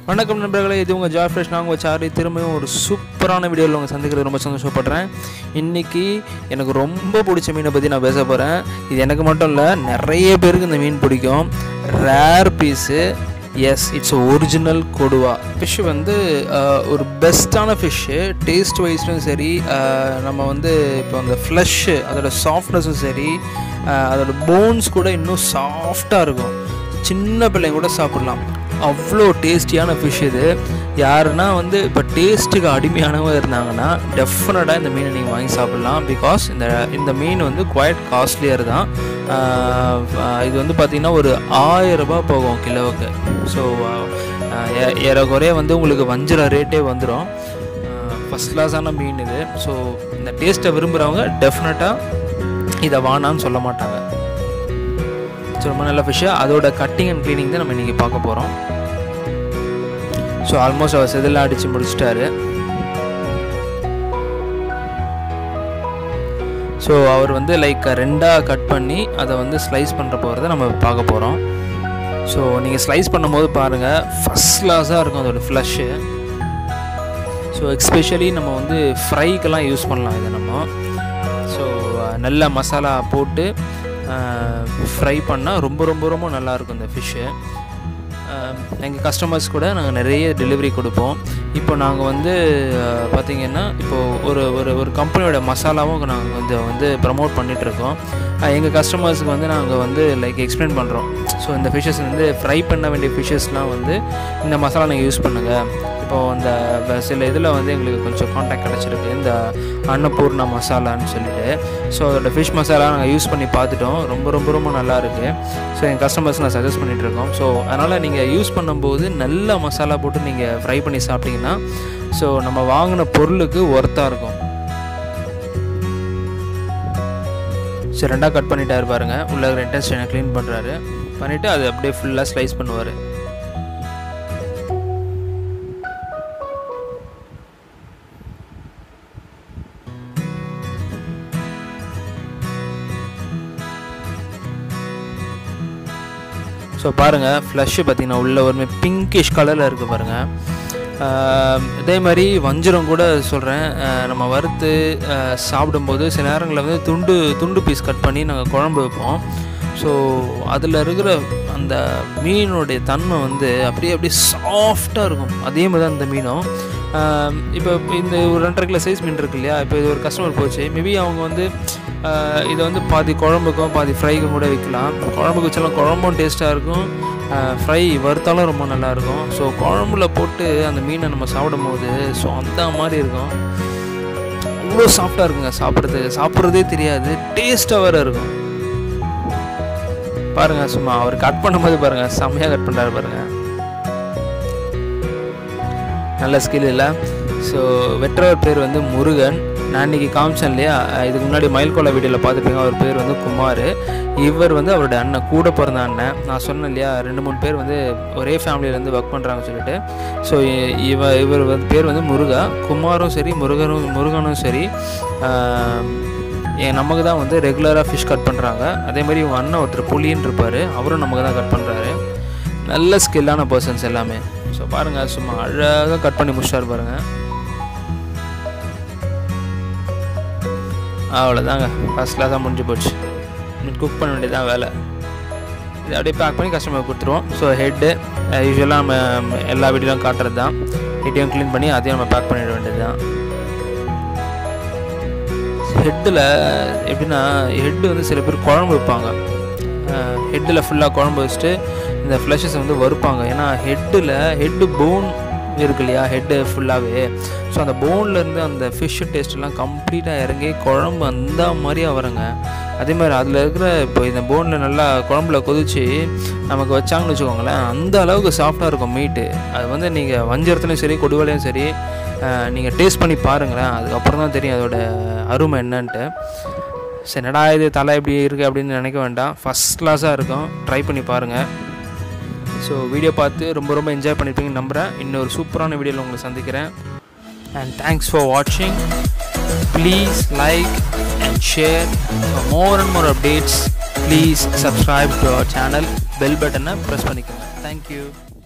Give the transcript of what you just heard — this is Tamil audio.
வணக்கம் நண்பர்களே இது உங்கள் ஜாய் ஃப்ரெஷ் நாங்கள் உங்கள் சாரி திரும்பியும் ஒரு சூப்பரான வீடியோவில் உங்கள் சந்திக்கிறது ரொம்ப சந்தோஷப்படுறேன் இன்றைக்கி எனக்கு ரொம்ப பிடிச்ச மீனை பற்றி நான் பேச போகிறேன் இது எனக்கு மட்டும் இல்லை நிறைய பேருக்கு இந்த மீன் பிடிக்கும் rare piece yes it's original கொடுவா ஃபிஷ் வந்து அஹ், ஒரு பெஸ்ட்டான ஃபிஷ்ஷு டேஸ்ட் வைஸ்லும் சரி அஹ், நம்ம வந்து இப்போ அந்த ஃப்ளஷ்ஷு அதோட சாஃப்ட்னஸும் சரி அஹ், அதோட போன்ஸ் கூட இன்னும் சாஃப்டாக இருக்கும் சின்ன பிள்ளைங்க கூட சாப்பிட்லாம் அவ்வளோ டேஸ்டியான ஃபிஷ் இது யாருன்னா வந்து இப்போ டேஸ்ட்டுக்கு அடிமையானவங்க இருந்தாங்கன்னா டெஃபினட்டாக இந்த மீனை நீங்கள் வாங்கி சாப்பிட்லாம் பிகாஸ் இந்த இந்த மீன் வந்து குவைட் காஸ்ட்லியர் தான் ஆஹ் ஆஹ் இது வந்து பார்த்திங்கன்னா ஒரு ஆயிரம் ரூபாய் போகும் கிலோவுக்கு ஸோ ஏறக்குறைய வந்து உங்களுக்கு வஞ்சிர ரேட்டே வந்துடும் ஃபஸ்ட் கிளாஸான மீன் இது ஸோ இந்த டேஸ்ட்டை விரும்புகிறவங்க டெஃபினட்டாக இதை வானான்னு சொல்ல மாட்டாங்க ஸோ ரொம்ப நல்ல ஃபிஷ்ஷு அதோட கட்டிங் அண்ட் க்ளீனிங் தான் நம்ம இன்றைக்கி பார்க்க போகிறோம் ஸோ ஆல்மோஸ்ட் அவர் செதிலாம் அடித்து முடிச்சிட்டாரு ஸோ அவர் வந்து லைக் ரெண்டாக கட் பண்ணி அதை வந்து ஸ்லைஸ் பண்ணுற போகிறத நம்ம பார்க்க போகிறோம் ஸோ நீங்கள் ஸ்லைஸ் பண்ணும்போது பாருங்கள் ஃபஸ்ட் கிளாஸாக இருக்கும் அதோட ஃப்ளஷ்ஷு ஸோ எக்ஸ்பெஷலி நம்ம வந்து ஃப்ரைக்கெல்லாம் யூஸ் பண்ணலாம் இதை நம்ம ஸோ நல்ல மசாலா போட்டு ஃப்ரை பண்ணால் ரொம்ப ரொம்ப ரொம்ப நல்லாயிருக்கும் இந்த ஃபிஷ்ஷு எங்கள் கஸ்டமர்ஸ் கூட நாங்கள் நிறைய டெலிவரி கொடுப்போம் இப்போ நாங்கள் வந்து அஹ், பார்த்திங்கன்னா இப்போது ஒரு ஒரு ஒரு கம்பெனியோட மசாலாவும் நாங்கள் கொஞ்சம் வந்து ப்ரமோட் பண்ணிகிட்ருக்கோம் எங்கள் கஸ்டமர்ஸுக்கு வந்து நாங்கள் வந்து லைக் எக்ஸ்பிளைன் பண்ணுறோம் ஸோ இந்த ஃபிஷ்ஷஸ் வந்து ஃப்ரை பண்ண வேண்டிய ஃபிஷ்ஷஸ்லாம் வந்து இந்த மசாலா நீங்கள் யூஸ் பண்ணுங்கள் இப்போது அந்த வ- சில இதில் வந்து எங்களுக்கு கொஞ்சம் காண்டாக்ட் கிடச்சிருக்கு இந்த அன்னபூர்ணா மசாலான்னு சொல்லிட்டு ஸோ அதோட ஃபிஷ் மசாலா நாங்கள் யூஸ் பண்ணி பார்த்துட்டோம் ரொம்ப ரொம்ப ரொம்ப நல்லா இருக்குது ஸோ எங்கள் கஸ்டமர்ஸ் நான் சஜஸ்ட் பண்ணிகிட்ருக்கோம் ஸோ அதனால் நீங்கள் யூஸ் பண்ணும்போது நல்ல மசாலா போட்டு நீங்கள் ஃப்ரை பண்ணி சாப்பிட்டீங்கன்னா ஸோ நம்ம வாங்கின பொருளுக்கு ஒர்த்தாக இருக்கும் சரி ரெண்டாக கட் பண்ணிட்டாரு பாருங்க உள்ள இருக்கிற இன்டெஸ்டைனை க்ளீன் பண்ணுறாரு பண்ணிவிட்டு அது அப்படியே ஃபுல்லாக ஸ்லைஸ் பண்ணுவார் ஸோ பாருங்கள் ஃப்ளஷ்ஷு பார்த்தீங்கன்னா உள்ள ஒரு பிங்கிஷ் கலரில் இருக்குது பாருங்கள் ஆஹ் இதே மாதிரி வஞ்சிரம் கூட சொல்கிறேன் நம்ம வறுத்து ஆஹ் சாப்பிடும்போது சில நேரங்களில் வந்து துண்டு துண்டு பீஸ் கட் பண்ணி நாங்கள் குழம்பு வைப்போம் ஸோ அதில் இருக்கிற அந்த மீனுடைய தன்மை வந்து அப்படியே அப்படியே சாஃப்டாக இருக்கும் அதே மாதிரி தான் இந்த மீனும் ஆஹ் இப்போ இந்த ஒரு ரெண்டரை கிலோ சைஸ் மீன் இருக்கு இல்லையா இப்போ இது ஒரு கஸ்டமர் போச்சு மேபி அவங்க வந்து ஆஹ் இதை வந்து பாதி குழம்புக்கும் பாதி ஃப்ரைக்கும் கூட வைக்கலாம் குழம்புக்கு வச்சாலும் குழம்பும் டேஸ்ட்டாக இருக்கும் ஃப்ரை வறுத்தாலும் ரொம்ப நல்லாயிருக்கும் ஸோ குழம்புல போட்டு அந்த மீனை நம்ம சாப்பிடும் போது ஸோ அந்த மாதிரி இருக்கும் அவ்வளோ சாஃப்டாக இருக்குங்க சாப்பிட்றதுக்கு சாப்பிட்றதே தெரியாது டேஸ்ட்டாக வேறு இருக்கும் பாருங்க சும்மா அவர் கட் பண்ணும்போது பாருங்க செம்மையாக கட் பண்ணுறாரு பாருங்க நல்ல ஸ்கில் இல்லை ஸோ வெற்றவர் பேர் வந்து முருகன் நான் இன்றைக்கி காமிச்சேன் இல்லையா அஹ் இதுக்கு முன்னாடி மயில்கோலா வீடியோவில் பார்த்துப்பீங்க அவர் பேர் வந்து குமார் இவர் வந்து அவருடைய அண்ணன் கூட பிறந்த அண்ணன் நான் சொன்னேன் இல்லையா ரெண்டு மூணு பேர் வந்து ஒரே ஃபேமிலியிலேருந்து ஒர்க் பண்ணுறாங்கன்னு சொல்லிட்டு ஸோ இவ இவர் வந்து பேர் வந்து முருகா குமாரும் சரி முருகனும் முருகனும் சரி ஆஹ், என் நமக்கு தான் வந்து ரெகுலராக ஃபிஷ் கட் பண்ணுறாங்க அதே மாதிரி இவங்க அண்ணன் ஒருத்தர் புலின்னு இருப்பார் அவரும் நமக்கு தான் கட் பண்ணுறாரு நல்ல ஸ்கில்லான பர்சன்ஸ் எல்லாமே ஸோ பாருங்கள் சும்மா அழகாக கட் பண்ணி முடிச்சிட்டாரு பாருங்கள் அவ்வளோதாங்க ஃபஸ்ட் கிளாஸாக முடிஞ்சு போச்சு குக் பண்ண வேண்டியதான் வேலை இது அப்படியே பேக் பண்ணி கஸ்டமர் கொடுத்துருவோம் ஸோ ஹெட்டு யூஸ்வலாக நம்ம எல்லா வீடியோலாம் காட்டுறது தான் ஹெட்டையும் க்ளீன் பண்ணி அதையும் நம்ம பேக் பண்ணிட வேண்டியது தான் ஹெட்டில் எப்படின்னா ஹெட்டு வந்து சில பேர் குழம்பு வைப்பாங்க ஹெட்டில் ஃபுல்லாக குழம்பு வச்சுட்டு இந்த ஃப்ளஷஸ் வந்து வறுப்பாங்க ஏன்னா ஹெட்டில் ஹெட்டு போன் இருக்கு இல்லையா ஹெட்டு ஃபுல்லாகவே ஸோ அந்த போன்லேருந்து அந்த ஃபிஷ் டேஸ்ட்லாம் கம்ப்ளீட்டாக இறங்கி குழம்பு அந்த மாதிரியாக வருங்க அதே மாதிரி அதில் இருக்கிற இப்போ இந்த போனில் நல்லா குழம்புல கொதிச்சு நமக்கு வச்சாங்கன்னு வச்சுக்கோங்களேன் அந்த அளவுக்கு சாஃப்டாக இருக்கும் மீட்டு அது வந்து நீங்கள் வஞ்சரத்துலையும் சரி கொடுவலையும் சரி நீங்கள் டேஸ்ட் பண்ணி பாருங்களேன் அதுக்கப்புறம் தான் தெரியும் அதோட அருமை என்னன்ட்டு சரி என்னடா இது தலை எப்படி இருக்குது அப்படின்னு நினைக்க வேண்டாம் ஃபஸ்ட் கிளாஸாக இருக்கும் ட்ரை பண்ணி பாருங்கள் ஸோ வீடியோ பார்த்து ரொம்ப ரொம்ப என்ஜாய் பண்ணியிருப்பீங்கன்னு நம்புகிறேன் இன்னொரு சூப்பரான வீடியோவில் உங்களை சந்திக்கிறேன் அண்ட் தேங்க்ஸ் ஃபார் வாட்சிங் please like and share more and more updates please subscribe to our channel bell பட்டனை ப்ரெஸ் பண்ணிக்கோங்க தேங்க்யூ